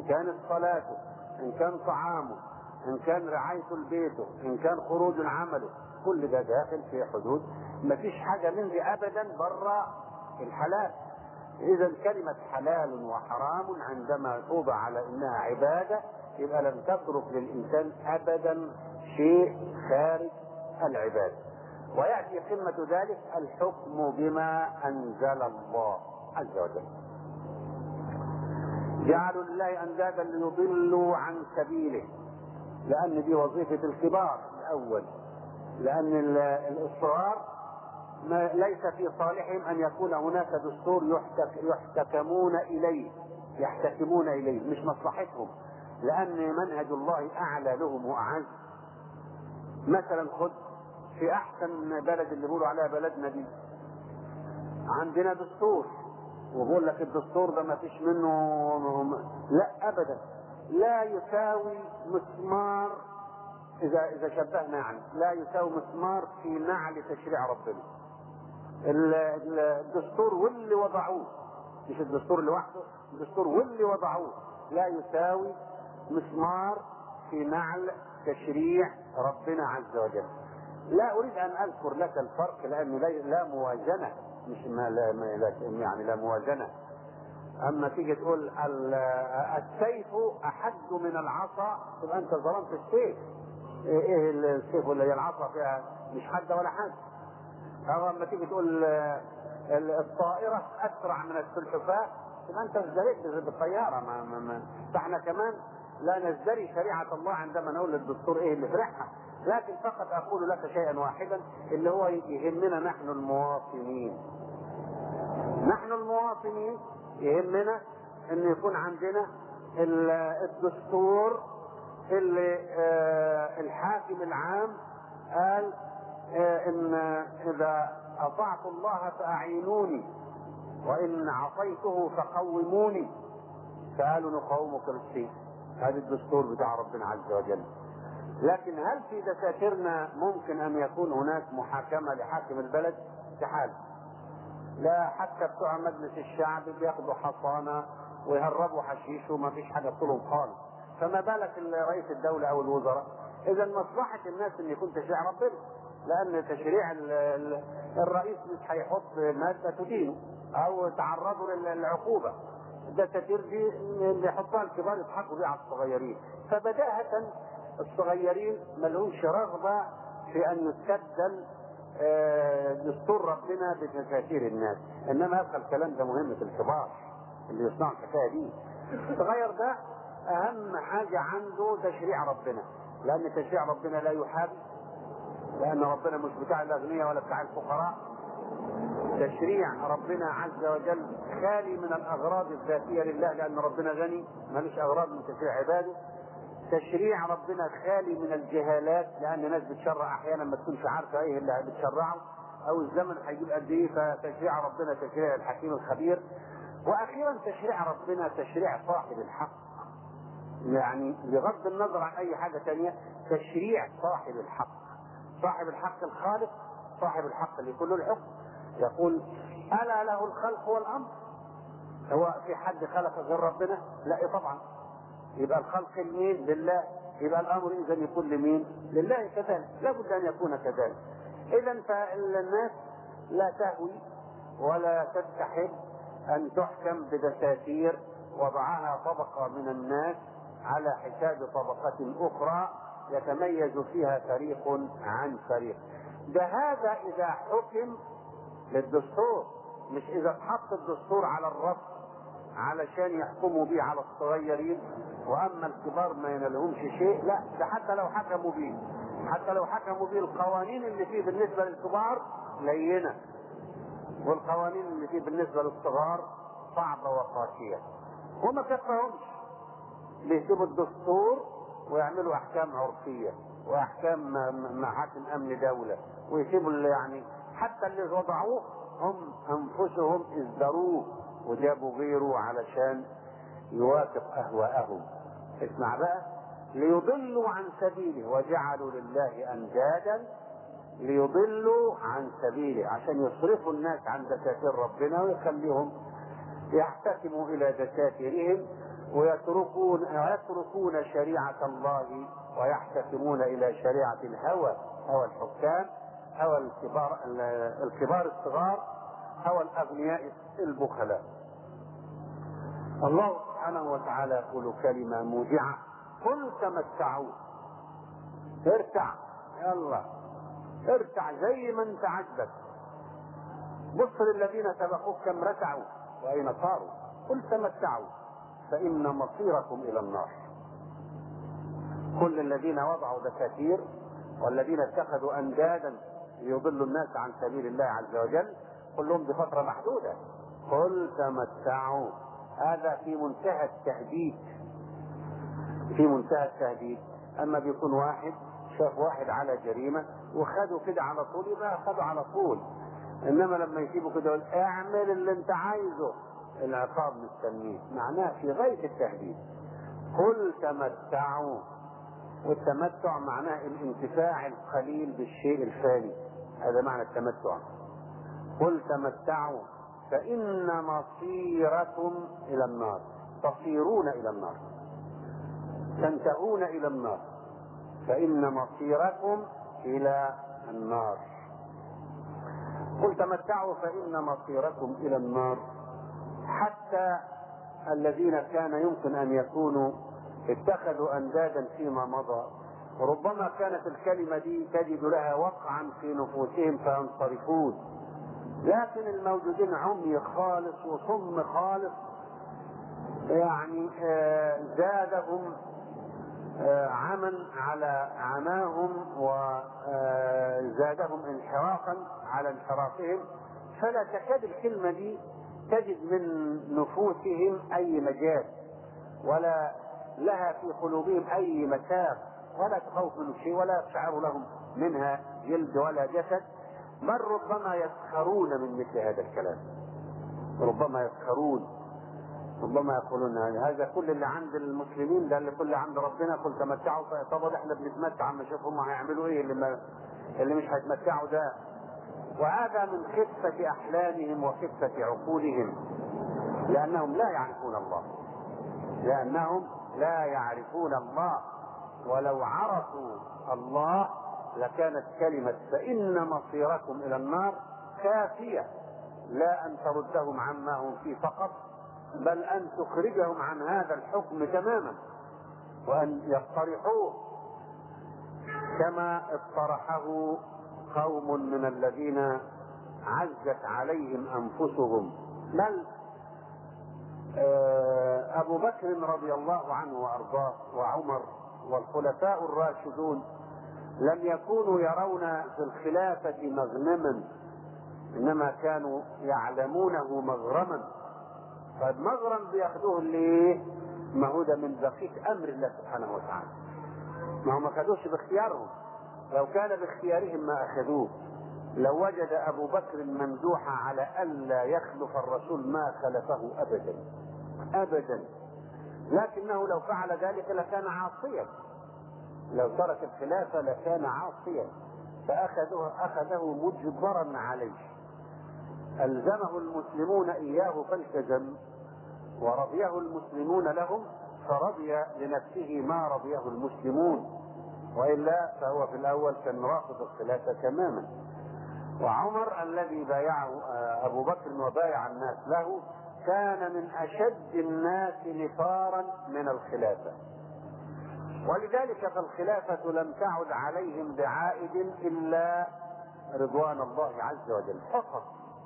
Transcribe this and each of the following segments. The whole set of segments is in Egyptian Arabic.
إن كانت صلاته إن كان طعامه إن كان رعايته لبيته إن كان خروج عمله كل ده داخل في حدود مفيش حاجة من دي أبدا بره الحلال إذا كلمة حلال وحرام عندما توضع على إنها عبادة يبقى لم تترك للإنسان أبدا شيء خارج العبادة ويأتي قمة ذلك الحكم بما أنزل الله عز وجل جعلوا لله أندادا ليضلوا عن سبيله لأن دي وظيفة الكبار الأول لأن الإصرار ما ليس في صالحهم أن يكون هناك دستور يحتك يحتكمون إليه يحتكمون إليه مش مصلحتهم لأن منهج الله أعلى لهم وأعز مثلا خد في أحسن بلد اللي بيقولوا عليها بلدنا دي عندنا دستور وبقول لك الدستور ده ما فيش منه لا أبدا لا يساوي مسمار إذا إذا شبهنا يعني لا يساوي مسمار في نعل تشريع ربنا الدستور واللي وضعوه مش الدستور لوحده الدستور واللي وضعوه لا يساوي مسمار في نعل تشريع ربنا عز وجل لا اريد ان اذكر لك الفرق لان لا موازنه مش ما لا ما يعني لا موازنه اما تيجي تقول السيف احد من العصا تبقى انت ظلمت السيف ايه السيف ولا هي العصا فيها مش حد ولا حد او اما تيجي تقول الطائره اسرع من السلحفاه تبقى انت ازدريت بالطياره ما, ما, ما فاحنا كمان لا نزدري شريعه الله عندما نقول للدستور ايه اللي فرحها لكن فقط اقول لك شيئا واحدا اللي هو يهمنا نحن المواطنين نحن المواطنين يهمنا ان يكون عندنا الدستور اللي الحاكم العام قال ان اذا اطعت الله فاعينوني وان عصيته فقوموني فقالوا نقاومك بالسيف هذا الدستور بتاع ربنا عز وجل لكن هل في دساتيرنا ممكن ان يكون هناك محاكمه لحاكم البلد؟ استحال لا حتى بتوع مجلس الشعب بياخدوا حصانه ويهربوا حشيش وما فيش حاجه طولهم خالص فما بالك رئيس الدوله او الوزراء اذا مصلحه الناس ان يكون تشريع ربنا لان تشريع الرئيس مش هيحط ماده تدينه او تعرضوا للعقوبه الدساتير دي اللي يحطها الكبار يضحكوا بيها على الصغيرين فبداهة الصغيرين ما لهمش رغبة في ان يستبدل دستور ربنا بدساتير الناس انما يبقى الكلام ده مهم في الكبار اللي يصنعوا الحكايه دي الصغير ده اهم حاجه عنده تشريع ربنا لان تشريع ربنا لا يحاب لان ربنا مش بتاع الاغنياء ولا بتاع الفقراء تشريع ربنا عز وجل خالي من الاغراض الذاتيه لله لان ربنا غني ملوش اغراض من تشريع عباده تشريع ربنا خالي من الجهالات لان ناس بتشرع احيانا ما تكونش عارفه ايه اللي بتشرعه او الزمن هيجيب قد ايه فتشريع ربنا تشريع الحكيم الخبير واخيرا تشريع ربنا تشريع صاحب الحق يعني بغض النظر عن اي حاجه ثانيه تشريع صاحب الحق صاحب الحق الخالق صاحب الحق اللي كله الحكم يقول الا له الخلق والامر هو في حد خلق غير ربنا لا طبعا يبقى الخلق لمين لله يبقى الامر اذا يكون لمين لله كذلك لابد ان يكون كذلك اذا فالناس لا تهوي ولا تستحب ان تحكم بدساتير وضعها طبقه من الناس على حساب طبقه اخرى يتميز فيها فريق عن فريق ده هذا اذا حكم للدستور مش اذا اتحط الدستور على الرف علشان يحكموا بيه على الصغيرين واما الكبار ما ينالهمش شيء لا ده حتى لو حكموا بيه حتى لو حكموا بيه القوانين اللي فيه بالنسبه للكبار لينه والقوانين اللي فيه بالنسبه للصغار صعبه وقاسيه وما كفاهمش بيسيبوا الدستور ويعملوا احكام عرفيه واحكام محاكم امن دوله ويسيبوا اللي يعني حتى اللي وضعوه هم انفسهم ازدروه وجابوا غيره علشان يوافق اهواءهم اسمع بقى ليضلوا عن سبيله وجعلوا لله اندادا ليضلوا عن سبيله عشان يصرفوا الناس عن دساتير ربنا ويخليهم يحتكموا الى دساتيرهم ويتركون ويتركون شريعة الله ويحتكمون إلى شريعة الهوى هوى الحكام هوى الكبار الكبار الصغار هوى الأغنياء البخلاء الله سبحانه وتعالى يقول كلمة موجعة قل تمتعوا ارتع يلا ارتع زي ما انت عجبك بص للذين سبقوك كم رتعوا واين صاروا قل تمتعوا فان مصيركم الى النار كل الذين وضعوا دساتير والذين اتخذوا اندادا ليضلوا الناس عن سبيل الله عز وجل قل لهم بفتره محدوده قل تمتعوا هذا في منتهى التهديد في منتهى التهديد اما بيكون واحد شاف واحد على جريمه وخده كده على طول يبقى خده على طول انما لما يسيبه كده يقول اعمل اللي انت عايزه العقاب مستنيه معناه في غايه التهديد قل تمتعوا والتمتع معناه الانتفاع القليل بالشيء الفاني هذا معنى التمتع قل تمتعوا فإن مصيركم إلى النار تصيرون إلى النار تنتهون إلى النار فإن مصيركم إلى النار قل تمتعوا فإن مصيركم إلى النار حتى الذين كان يمكن أن يكونوا اتخذوا أندادا فيما مضى ربما كانت الكلمة دي تجد لها وقعا في نفوسهم فينصرفون لكن الموجودين عمي خالص وصم خالص يعني زادهم عما على عماهم وزادهم انحرافا على انحرافهم فلا تكاد الكلمة دي تجد من نفوسهم أي مجال ولا لها في قلوبهم أي مساق ولا تخوف من شيء ولا يشعر لهم منها جلد ولا جسد بل ربما يسخرون من مثل هذا الكلام ربما يسخرون ربما يقولون هذا كل اللي عند المسلمين ده اللي كل اللي عند ربنا قل تمتعوا طب احنا بنتمتع اما نشوف هم هيعملوا ايه اللي ما اللي مش هيتمتعوا ده وهذا من خفة أحلامهم وخفة عقولهم لأنهم لا يعرفون الله لأنهم لا يعرفون الله ولو عرفوا الله لكانت كلمة فإن مصيركم إلى النار كافية لا أن تردهم عما هم فيه فقط بل أن تخرجهم عن هذا الحكم تماما وأن يقترحوه كما اقترحه قوم من الذين عزت عليهم أنفسهم بل أبو بكر رضي الله عنه وأرضاه وعمر والخلفاء الراشدون لم يكونوا يرون في الخلافة مغنما إنما كانوا يعلمونه مغرما فالمغرم بياخدوه ليه؟ ما هو ده من بقية أمر الله سبحانه وتعالى ما هم ما خدوش باختيارهم لو كان باختيارهم ما أخذوه لو وجد أبو بكر ممدوحا على ألا يخلف الرسول ما خلفه أبدا أبدا لكنه لو فعل ذلك لكان عاصيا لو ترك الخلافة لكان عاصيا فأخذه أخذه مجبرا عليه ألزمه المسلمون إياه فالتزم ورضيه المسلمون لهم فرضي لنفسه ما رضيه المسلمون والا فهو في الاول كان رافض الخلافه تماما وعمر الذي بايعه ابو بكر وبايع الناس له كان من اشد الناس نفارا من الخلافه ولذلك فالخلافه لم تعد عليهم بعائد الا رضوان الله عز وجل فقط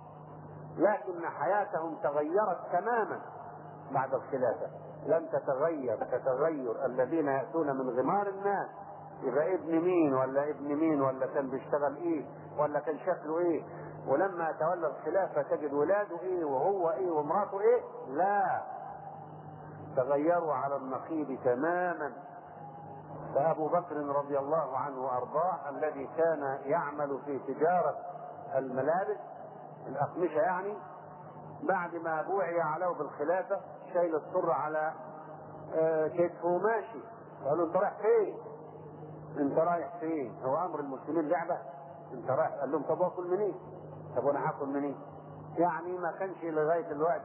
لكن حياتهم تغيرت تماما بعد الخلافه لم تتغير كتغير الذين ياتون من غمار الناس يبقى ابن مين ولا ابن مين ولا كان بيشتغل ايه ولا كان شكله ايه ولما تولى الخلافة تجد ولاده ايه وهو ايه ومراته ايه لا تغيروا على النقيض تماما فابو بكر رضي الله عنه وارضاه الذي كان يعمل في تجارة الملابس الاقمشة يعني بعد ما بوعي عليه بالخلافة شايل السر على كتفه وماشي قالوا انت رايح فين؟ انت رايح فين؟ هو امر المسلمين لعبه؟ انت رايح قال لهم طب اكل منين؟ طب وانا هاكل منين؟ يعني ما كانش لغايه دلوقتي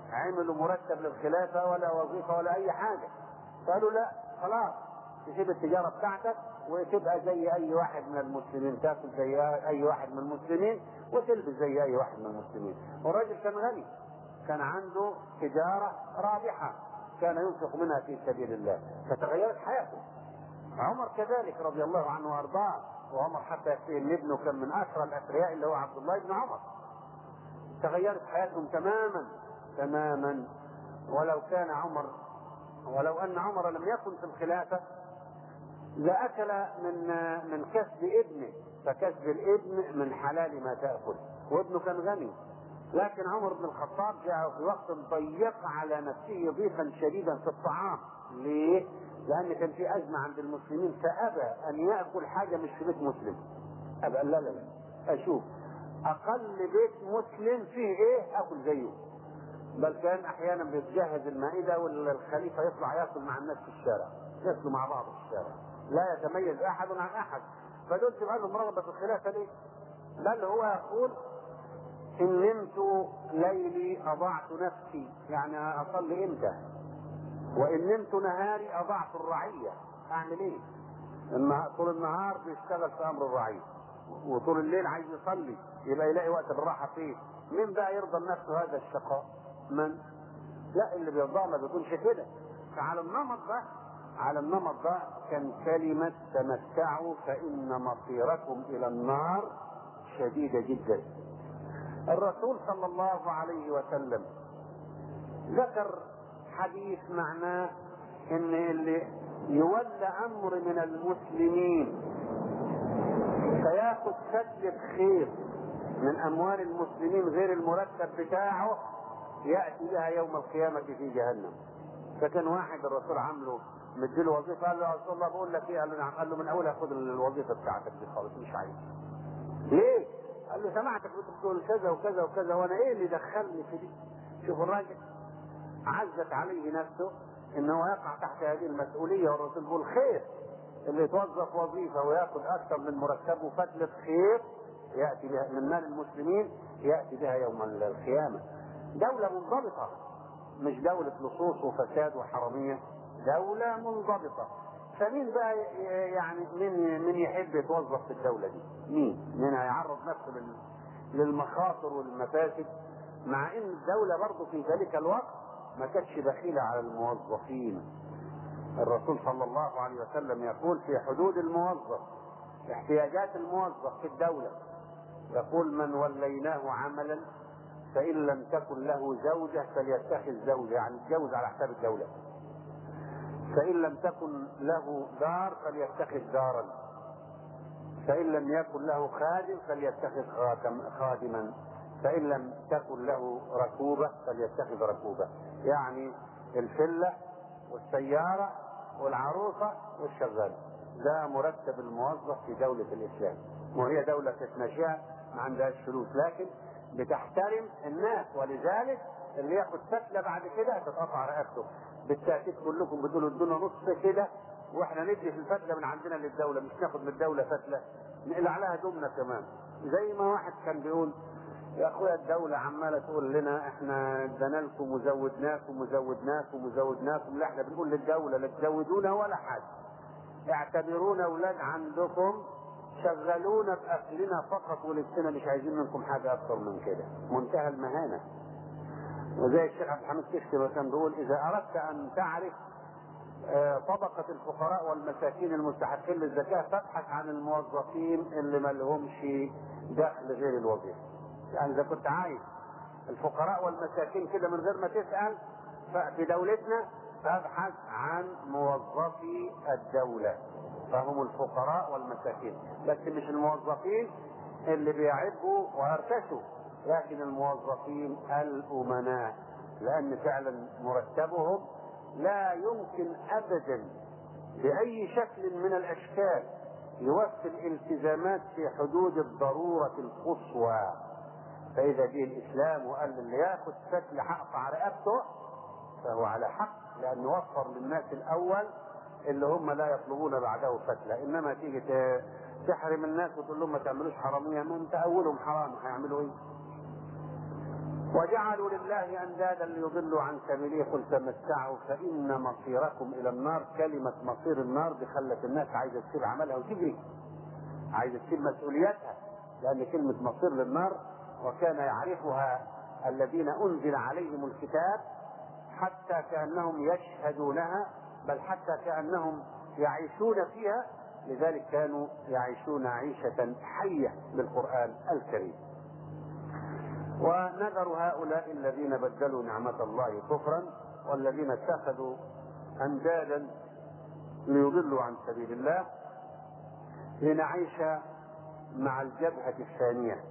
عملوا مرتب للخلافة ولا وظيفة ولا أي حاجة قالوا لا خلاص تسيب التجارة بتاعتك وتبقى زي أي واحد من المسلمين تاكل زي أي واحد من المسلمين وتلبس زي أي واحد من المسلمين والراجل كان غني كان عنده تجارة رابحة كان ينفق منها في سبيل الله فتغيرت حياته عمر كذلك رضي الله عنه وارضاه وعمر حتى يكفي ان ابنه كان من اشهر الاثرياء اللي هو عبد الله بن عمر تغيرت حياتهم تماما تماما ولو كان عمر ولو ان عمر لم يكن في الخلافه لاكل من من كسب ابنه فكسب الابن من حلال ما تاكل وابنه كان غني لكن عمر بن الخطاب جاء في وقت ضيق على نفسه ضيقا شديدا في الطعام ليه؟ لان كان في ازمه عند المسلمين فابى ان ياكل حاجه مش في بيت مسلم ابى لا لا لا اشوف اقل بيت مسلم فيه ايه اكل زيه بل كان احيانا بيتجهز المائده والخليفه يطلع ياكل مع الناس في الشارع ياكلوا مع بعض في الشارع لا يتميز احد عن احد فدول تبقى لهم رغبه في الخلافه ليه؟ بل هو يقول ان نمت ليلي اضعت نفسي يعني اصلي امتى وان نمت نهاري اضعت الرعيه اعمل ايه النهار طول النهار بيشتغل في امر الرعيه وطول الليل عايز يصلي يبقى يلاقي وقت الراحه فيه مين بقى يرضى لنفسه هذا الشقاء من لا اللي بيرضى ما بيكونش كده فعلى النمط ده على النمط ده كان كلمة تمتعوا فإن مصيركم إلى النار شديدة جدا الرسول صلى الله عليه وسلم ذكر حديث معناه ان اللي يولى امر من المسلمين فياخذ فتلة خير من اموال المسلمين غير المرتب بتاعه ياتي بها يوم القيامه في جهنم فكان واحد الرسول عامله مديله وظيفه قال له يا رسول الله بقول لك ايه قال له نعم قال له من اولها خد الوظيفه بتاعتك دي خالص مش عايز ليه؟ قال له سمعتك بتقول كذا وكذا وكذا وانا ايه اللي دخلني في دي؟ شوف الراجل عزت عليه نفسه ان هو يقع تحت هذه المسؤوليه والرسول بيقول خير اللي يتوظف وظيفه وياخذ اكثر من مرتبه فتله خير ياتي بها من مال المسلمين ياتي بها يوم القيامه. دوله منضبطه مش دوله لصوص وفساد وحراميه دوله منضبطه فمين بقى يعني من من يحب يتوظف في الدوله دي؟ مين؟ مين هيعرض نفسه لل- للمخاطر والمفاسد مع ان الدوله برضه في ذلك الوقت ما كانتش بخيله على الموظفين. الرسول صلى الله عليه وسلم يقول في حدود الموظف احتياجات الموظف في الدوله يقول من وليناه عملا فان لم تكن له زوجه فليتخذ زوجه يعني يتجوز على حساب الدوله. فإن لم تكن له دار فليتخذ دارا فإن لم يكن له خادم فليتخذ خاتم- خادما فإن لم تكن له ركوبة فليتخذ ركوبة يعني الفلة والسيارة والعروسة والشغال ده مرتب الموظف في دولة الإسلام وهي دولة ناشئة ما عندهاش فلوس لكن بتحترم الناس ولذلك اللي ياخد فتلة بعد كده هتتقطع رقبته بالتأكيد كلكم بتقولوا ادونا نص كده واحنا ندي في الفتلة من عندنا للدولة مش ناخد من الدولة فتلة نقلع عليها دمنا كمان زي ما واحد كان بيقول يا اخويا الدولة عمالة تقول لنا احنا ادينا لكم وزودناكم وزودناكم وزودناكم لا احنا بنقول للدولة لا تزودونا ولا حاجة اعتبرونا اولاد عندكم شغلونا باكلنا فقط ولبسنا مش عايزين منكم حاجة اكتر من كده منتهى المهانة وزي الشيخ عبد الحميد كشك ما كان بيقول اذا اردت ان تعرف آه، طبقة الفقراء والمساكين المستحقين للزكاة فابحث عن الموظفين اللي ما لهمش دخل غير الوظيفة. يعني إذا كنت عايز الفقراء والمساكين كده من غير ما تسأل ففي دولتنا فابحث عن موظفي الدولة فهم الفقراء والمساكين بس مش الموظفين اللي بيعبوا ويرتشوا لكن الموظفين الأمناء لأن فعلا مرتبهم لا يمكن أبدا بأي شكل من الأشكال يوفي الالتزامات في حدود الضرورة القصوى فإذا جه الإسلام وقال اللي ياخد فتل حق رقبته فهو على حق لأنه وفر للناس الأول اللي هم لا يطلبون بعده فتلة إنما تيجي ت- تحرم الناس وتقول لهم ما تعملوش حرامية ما أنت أولهم حرام هيعملوا إيه؟ وجعلوا لله اندادا ليضلوا عن سبيله قل تمتعوا فان مصيركم الى النار كلمه مصير النار دي خلت الناس عايزه تسيب عملها وتجري عايزه تسيب مسؤولياتها لان كلمه مصير للنار وكان يعرفها الذين انزل عليهم الكتاب حتى كانهم يشهدونها بل حتى كانهم يعيشون فيها لذلك كانوا يعيشون عيشه حيه بالقران الكريم ونذر هؤلاء الذين بدلوا نعمة الله كفرا والذين اتخذوا أندادا ليضلوا عن سبيل الله لنعيش مع الجبهة الثانية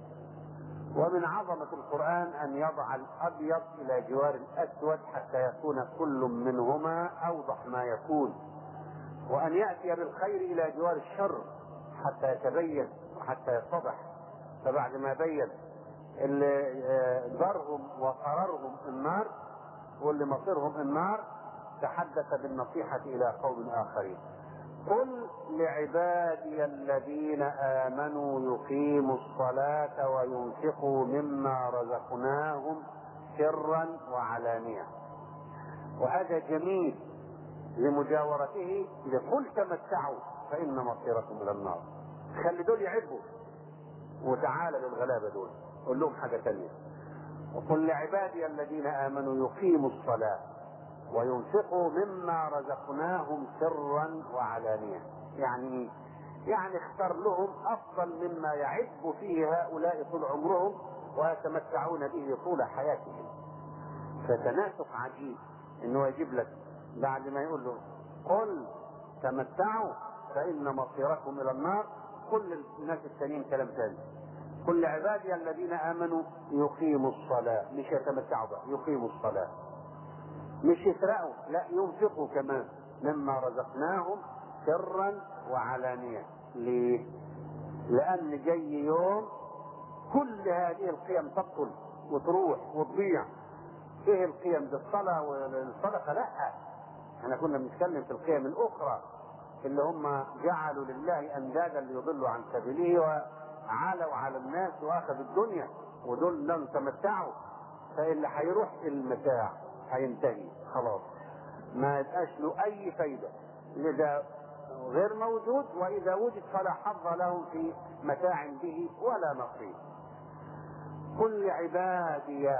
ومن عظمة القرآن أن يضع الأبيض إلى جوار الأسود حتى يكون كل منهما أوضح ما يكون وأن يأتي بالخير إلى جوار الشر حتى يتبين وحتى يتضح فبعد ما بين اللي ضرهم وقررهم النار واللي مصيرهم النار تحدث بالنصيحة إلى قوم آخرين قل لعبادي الذين آمنوا يقيموا الصلاة وينفقوا مما رزقناهم سرا وعلانية وهذا جميل لمجاورته لقل تمتعوا فإن مصيركم إلى النار خلي دول يعبوا وتعالى للغلابة دول قول لهم حاجة تانية وقل لعبادي الذين آمنوا يقيموا الصلاة وينفقوا مما رزقناهم سرا وعلانية يعني يعني اختار لهم أفضل مما يعب فيه هؤلاء طول عمرهم ويتمتعون به طول حياتهم فتناسق عجيب انه يجيب لك بعد ما يقول له قل تمتعوا فإن مصيركم إلى النار كل الناس التانيين كلام ثاني كل عبادي الذين امنوا يقيموا الصلاه مش يتمتعوا بقى يقيموا الصلاه مش يسرقوا لا ينفقوا كمان مما رزقناهم سرا وعلانيه ليه؟ لان جاي يوم كل هذه القيم تبطل وتروح وتضيع ايه القيم دي الصلاه والصدقه لا احنا كنا بنتكلم في القيم الاخرى اللي هم جعلوا لله اندادا ليضلوا عن سبيله وعلوا على الناس واخذوا الدنيا ودول لم تمتعوا فاللي هيروح المتاع هينتهي خلاص ما يبقاش له اي فايده لذا غير موجود واذا وجد فلا حظ له في متاع به ولا نصيب قل عبادي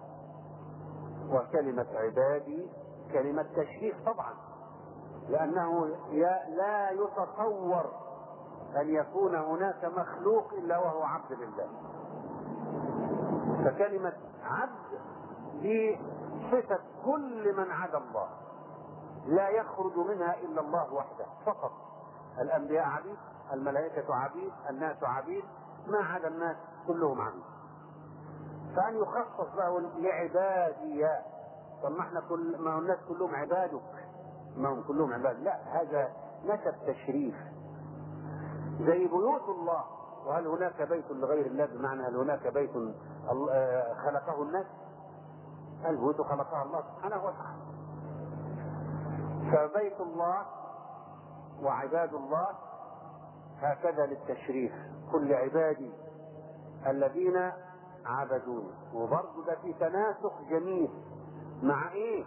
وكلمة عبادي كلمة تشريف طبعا لأنه لا يتصور أن يكون هناك مخلوق إلا وهو عبد لله فكلمة عبد دي صفة كل من عدا الله لا يخرج منها إلا الله وحده فقط الأنبياء عبيد الملائكة عبيد الناس عبيد ما عدا الناس كلهم عبيد فأن يخصص بقى لعبادي طب ما احنا كل ما الناس كلهم عبادك ما هم كلهم عباد لا هذا نسب تشريف زي بيوت الله وهل هناك بيت لغير الله بمعنى هل هناك بيت خلقه الناس البيوت خلقها الله سبحانه وتعالى فبيت الله وعباد الله هكذا للتشريف كل عبادي الذين عبدوني وبرضه ده في تناسق جميل مع ايه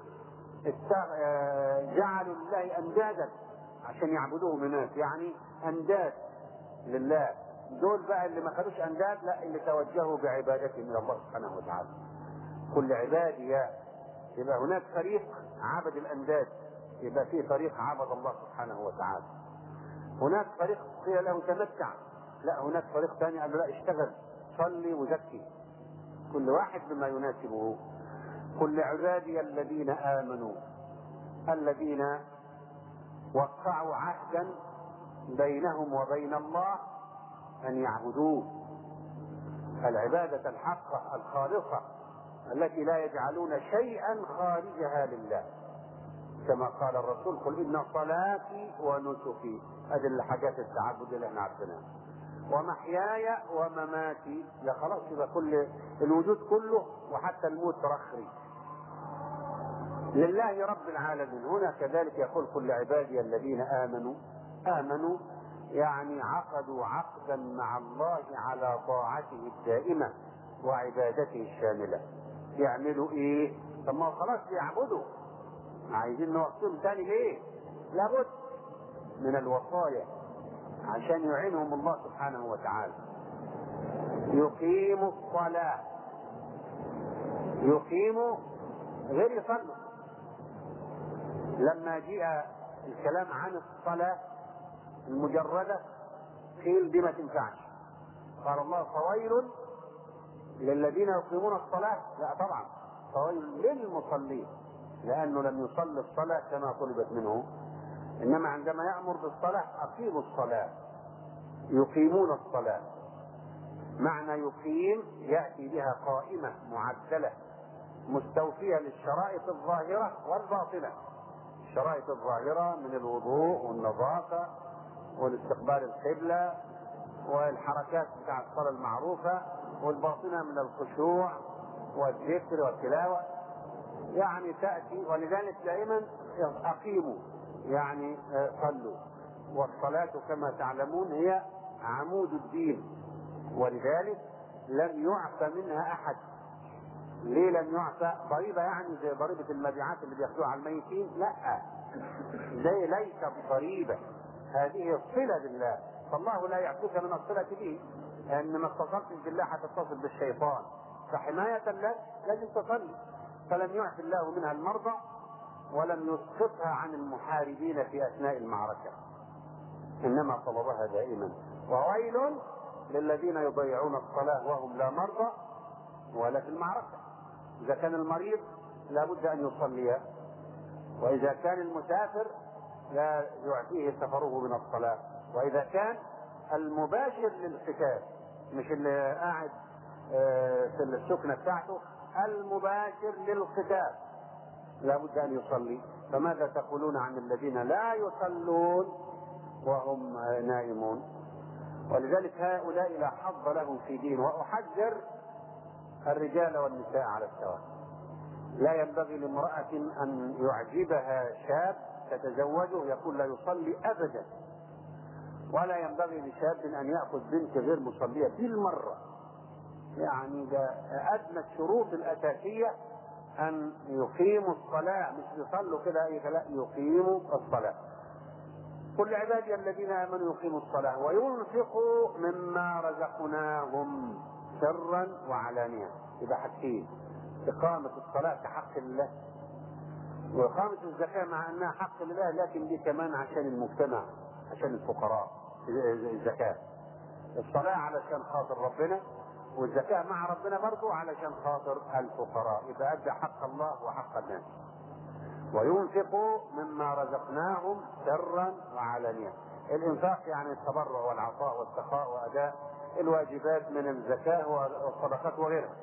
جعلوا لله اندادا عشان يعبدوهم الناس يعني انداد لله دول بقى اللي ما خدوش انداد لا اللي توجهوا بعبادتهم الى الله سبحانه وتعالى كل عبادي يا يبقى هناك فريق عبد الانداد يبقى في فريق عبد الله سبحانه وتعالى هناك فريق قيل له تمتع لا هناك فريق ثاني قال له لا اشتغل صلي وزكي كل واحد بما يناسبه قل لعبادي الذين امنوا الذين وقعوا عهدا بينهم وبين الله ان يعبدوه العباده الحقه الخالصه التي لا يجعلون شيئا خارجها لله كما قال الرسول قل ان صلاتي ونسكي هذه الحاجات التعبد اللي احنا عارفينها ومحياي ومماتي لا خلاص يبقى كل الوجود كله وحتى الموت رخري لله رب العالمين هنا كذلك يقول كل عبادي الذين امنوا امنوا يعني عقدوا عقدا مع الله على طاعته الدائمه وعبادته الشامله يعملوا ايه طب ما هو خلاص بيعبدوا عايزين نوصلهم تاني ليه لابد من الوصايا عشان يعينهم الله سبحانه وتعالى يقيموا الصلاة يقيموا غير يصلوا لما جاء الكلام عن الصلاة المجردة قيل دي ما تنفعش قال الله فويل للذين يقيمون الصلاة لا طبعا فويل للمصلين لأنه لم يصلي الصلاة كما طلبت منه إنما عندما يأمر بالصلاة أقيموا الصلاة يقيمون الصلاة معنى يقيم يأتي بها قائمة معدلة مستوفية للشرائط الظاهرة والباطنة الشرائط الظاهرة من الوضوء والنظافة والاستقبال القبلة والحركات بتاع الصلاة المعروفة والباطنة من الخشوع والذكر والتلاوة يعني تأتي ولذلك دائما أقيموا يعني صلوا والصلاة كما تعلمون هي عمود الدين ولذلك لم يعفى منها أحد ليه لم يعفى ضريبة يعني زي ضريبة المبيعات اللي بياخدوها على الميتين لا زي ليست ضريبة هذه الصلة بالله فالله لا يعفوك من الصلة به ان ما اتصلتش بالله هتتصل بالشيطان فحماية لك لازم تصلي فلم يعف الله منها المرضى ولم يسقطها عن المحاربين في اثناء المعركة انما طلبها دائما وويل للذين يضيعون الصلاة وهم لا مرضى ولا في المعركة إذا كان المريض لابد أن يصلي وإذا كان المسافر لا يعطيه سفره من الصلاة وإذا كان المباشر للقتال مش اللي قاعد في السكنة بتاعته المباشر للقتال لابد أن يصلي فماذا تقولون عن الذين لا يصلون وهم نائمون ولذلك هؤلاء لا حظ لهم في دين وأحذر الرجال والنساء على السواء لا ينبغي لامرأة أن يعجبها شاب تتزوجه يقول لا يصلي أبدا ولا ينبغي لشاب أن يأخذ بنت غير مصلية بالمرة يعني ده أدنى الشروط الأساسية أن يقيموا الصلاة مش يصلوا كده أي لا يقيموا الصلاة قل عبادي الذين آمنوا يقيموا الصلاة وينفقوا مما رزقناهم سرا وعلانية يبقى حاجتين إقامة الصلاة كحق لله وإقامة الزكاة مع أنها حق لله لكن دي كمان عشان المجتمع عشان الفقراء الزكاة الصلاة علشان خاطر ربنا والزكاة مع ربنا برضه علشان خاطر الفقراء يبقى أدى حق الله وحق الناس وينفقوا مما رزقناهم سرا وعلانية الإنفاق يعني التبرع والعطاء والسخاء وأداء الواجبات من الزكاة والصدقات وغيرها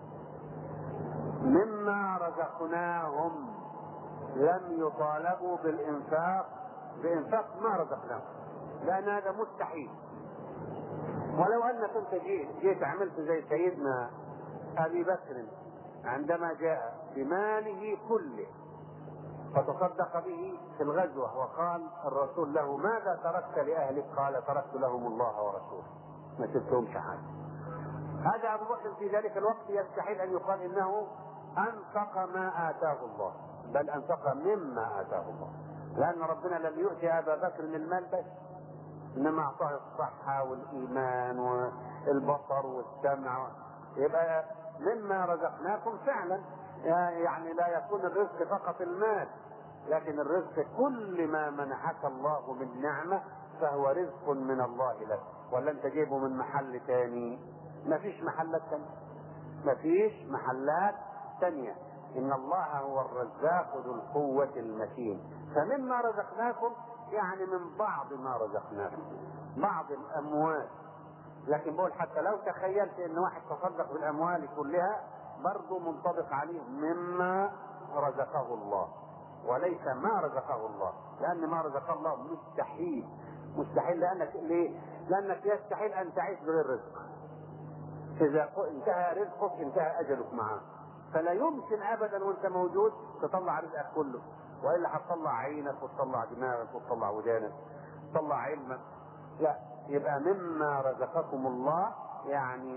مما رزقناهم لم يطالبوا بالإنفاق بإنفاق ما رزقناهم لأن هذا مستحيل ولو أنك أنت جيت, جيت عملت زي سيدنا أبي بكر عندما جاء بماله كله فتصدق به في الغزوة وقال الرسول له ماذا تركت لأهلك قال تركت لهم الله ورسوله ما سبتهمش حاجة هذا أبو بكر في ذلك الوقت يستحيل أن يقال إنه أنفق ما آتاه الله بل أنفق مما آتاه الله لأن ربنا لم يؤتي أبا بكر المال بس إنما أعطاه الصحة والإيمان والبصر والسمع يبقى مما رزقناكم فعلا يعني لا يكون الرزق فقط المال لكن الرزق كل ما منحك الله من نعمة فهو رزق من الله لك ولا انت جايبه من محل تاني مفيش محلات تانية مفيش محلات تانية ان الله هو الرزاق ذو القوة المتين فمما رزقناكم يعني من بعض ما رزقناكم بعض الاموال لكن بقول حتى لو تخيلت ان واحد تصدق بالاموال كلها برضه منطبق عليه مما رزقه الله وليس ما رزقه الله لان ما رزقه الله مستحيل مستحيل لانك ليه؟ لانك يستحيل ان تعيش بغير رزق اذا انتهى رزقك انتهى اجلك معاه فلا يمكن ابدا وانت موجود تطلع رزقك كله والا هتطلع عينك وتطلع دماغك وتطلع ودانك تطلع علمك لا يبقى مما رزقكم الله يعني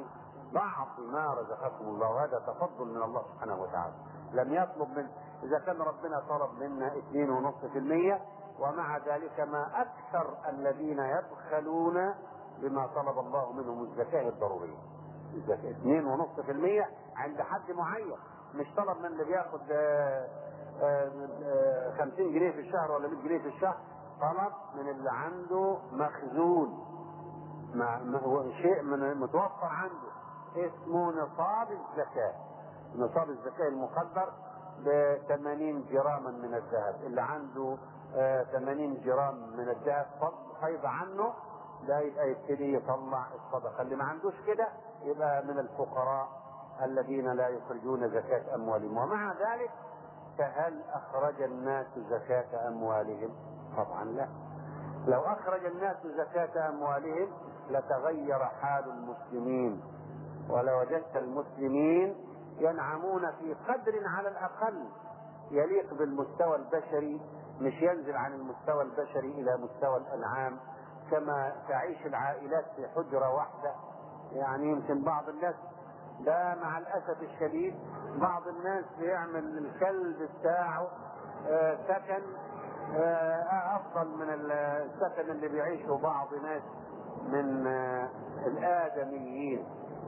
بعض ما رزقكم الله وهذا تفضل من الله سبحانه وتعالى لم يطلب من اذا كان ربنا طلب منا 2.5% ومع ذلك ما اكثر الذين يبخلون بما طلب الله منهم الزكاه الضروريه الزكاه 2.5% عند حد معين مش طلب من اللي بياخد آه، آه، آه، 50 جنيه في الشهر ولا 100 جنيه في الشهر طلب من اللي عنده مخزون ما ما هو شيء من متوفر عنده اسمه نصاب الزكاة نصاب الزكاة المقدر ب 80 جراما من الذهب اللي عنده آه، 80 جرام من الذهب فض- فيض عنه ده يبقى يبتدي يطلع الصدقة اللي ما عندوش كده يبقى من الفقراء الذين لا يخرجون زكاة أموالهم ومع ذلك فهل أخرج الناس زكاة أموالهم؟ طبعا لا لو أخرج الناس زكاة أموالهم لتغير حال المسلمين ولوجدت المسلمين ينعمون في قدر على الأقل يليق بالمستوى البشري مش ينزل عن المستوى البشري إلى مستوى الأنعام كما تعيش العائلات في حجرة واحدة يعني يمكن بعض الناس ده مع الأسف الشديد بعض الناس بيعمل الكلب بتاعه آه، سكن آه، أفضل من السكن اللي بيعيشه بعض ناس من آه، الآدميين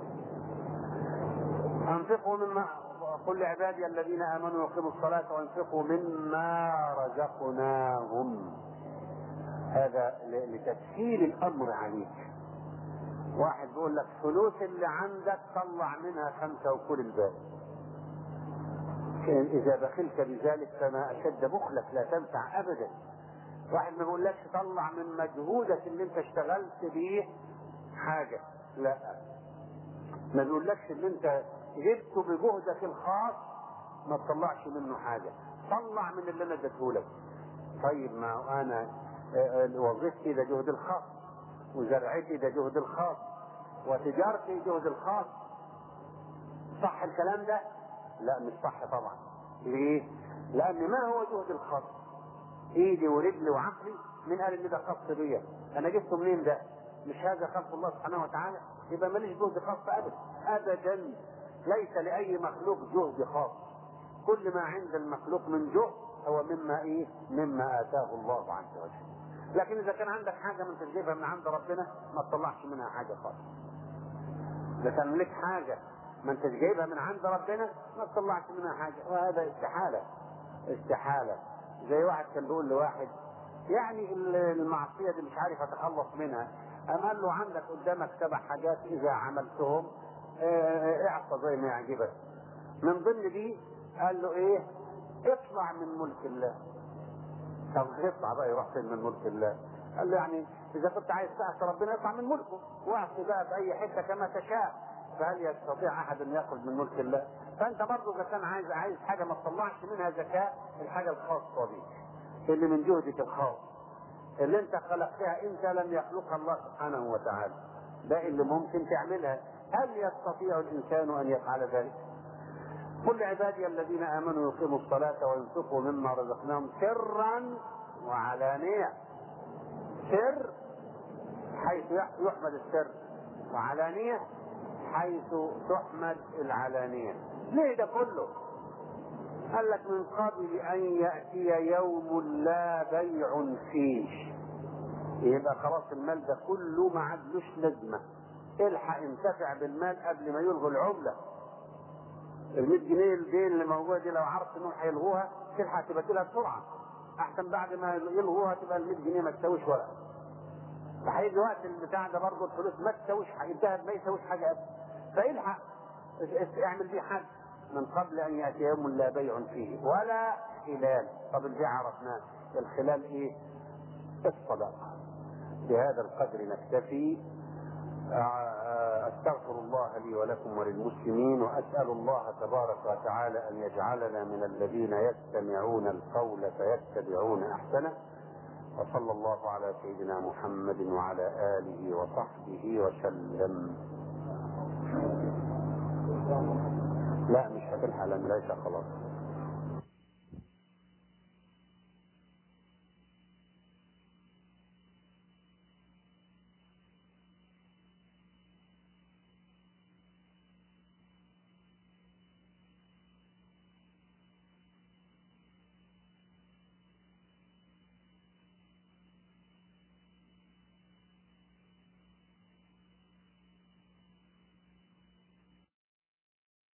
أنفقوا مما قل لعبادي الذين آمنوا يقيموا الصلاة وأنفقوا مما رزقناهم هذا ل- لتسهيل الأمر عليك واحد بيقول لك فلوس اللي عندك طلع منها خمسة وكل الباقي كان إذا بخلت بذلك فما أشد بخلك لا تنفع أبدا واحد ما بيقولكش طلع من مجهودك اللي انت اشتغلت بيه حاجة لا ما بيقولكش ان انت جبته بجهدك الخاص ما تطلعش منه حاجة طلع من اللي انا اديتهولك طيب ما هو انا آه، آه، وظيفتي ده جهد الخاص وزرعتي ده جهد الخاص وتجارتي جهد الخاص صح الكلام ده؟ لا مش صح طبعا ليه؟ لأن ما هو جهد الخاص؟ ايدي ورجلي وعقلي مين قال ان ده خاص بيا؟ انا جبته منين ده؟ مش هذا خلق الله سبحانه وتعالى؟ يبقى ماليش جهد خاص ابدا ابدا ليس لاي مخلوق جهد خاص كل ما عند المخلوق من جهد هو مما ايه؟ مما اتاه الله عز وجل لكن اذا كان عندك حاجه من تجيبها من عند ربنا ما تطلعش منها حاجه خالص اذا كان لك حاجه ما انت جايبها من عند ربنا ما تطلعش منها حاجه وهذا استحاله استحاله زي واحد كان بيقول لواحد يعني المعصيه دي مش عارف اتخلص منها قام قال له عندك قدامك سبع حاجات اذا عملتهم اه، اعصى زي ما يعجبك من ضمن دي قال له ايه اطلع من ملك الله طب اطلع بقى يروح فين من ملك الله قال له يعني اذا كنت عايز تعصي ربنا اطلع من ملكه واعصي بقى في اي حته كما تشاء فهل يستطيع احد ان ياخذ من ملك الله فانت برضه اذا كان عايز عايز حاجه ما تطلعش منها زكاه الحاجه الخاصه بيك اللي من جهدك الخاص اللي انت خلقتها انت لم يخلقها الله سبحانه وتعالى ده اللي ممكن تعملها هل يستطيع الانسان ان يفعل ذلك قل لعبادي الذين امنوا يقيموا الصلاه وينفقوا مما رزقناهم سرا وعلانيه سر حيث يحمد السر وعلانيه حيث تحمد العلانيه ليه ده كله قال لك من قبل ان ياتي يوم لا بيع فيه يبقى خلاص المال ده كله ما عادلوش لازمه الحق انتفع بالمال قبل ما يلغوا العمله ال 100 جنيه الدين اللي موجوده دي لو عرفت انهم هيلغوها تلحق تبدلها بسرعه احسن بعد ما يلغوها تبقى ال 100 جنيه ما تساويش ورقه فهيجي وقت البتاع ده برضه الفلوس ما تساويش حاجه الذهب ما يساويش حاجه ابدا فالحق اعمل بيه حد من قبل ان ياتي يوم لا بيع فيه ولا خلال طب البيع عرفناه الخلال ايه؟ الصدقه بهذا القدر نكتفي استغفر الله لي ولكم وللمسلمين واسال الله تبارك وتعالى ان يجعلنا من الذين يستمعون القول فيتبعون احسنه وصلى الله على سيدنا محمد وعلى اله وصحبه وسلم لا مش هتلحق لان ليس خلاص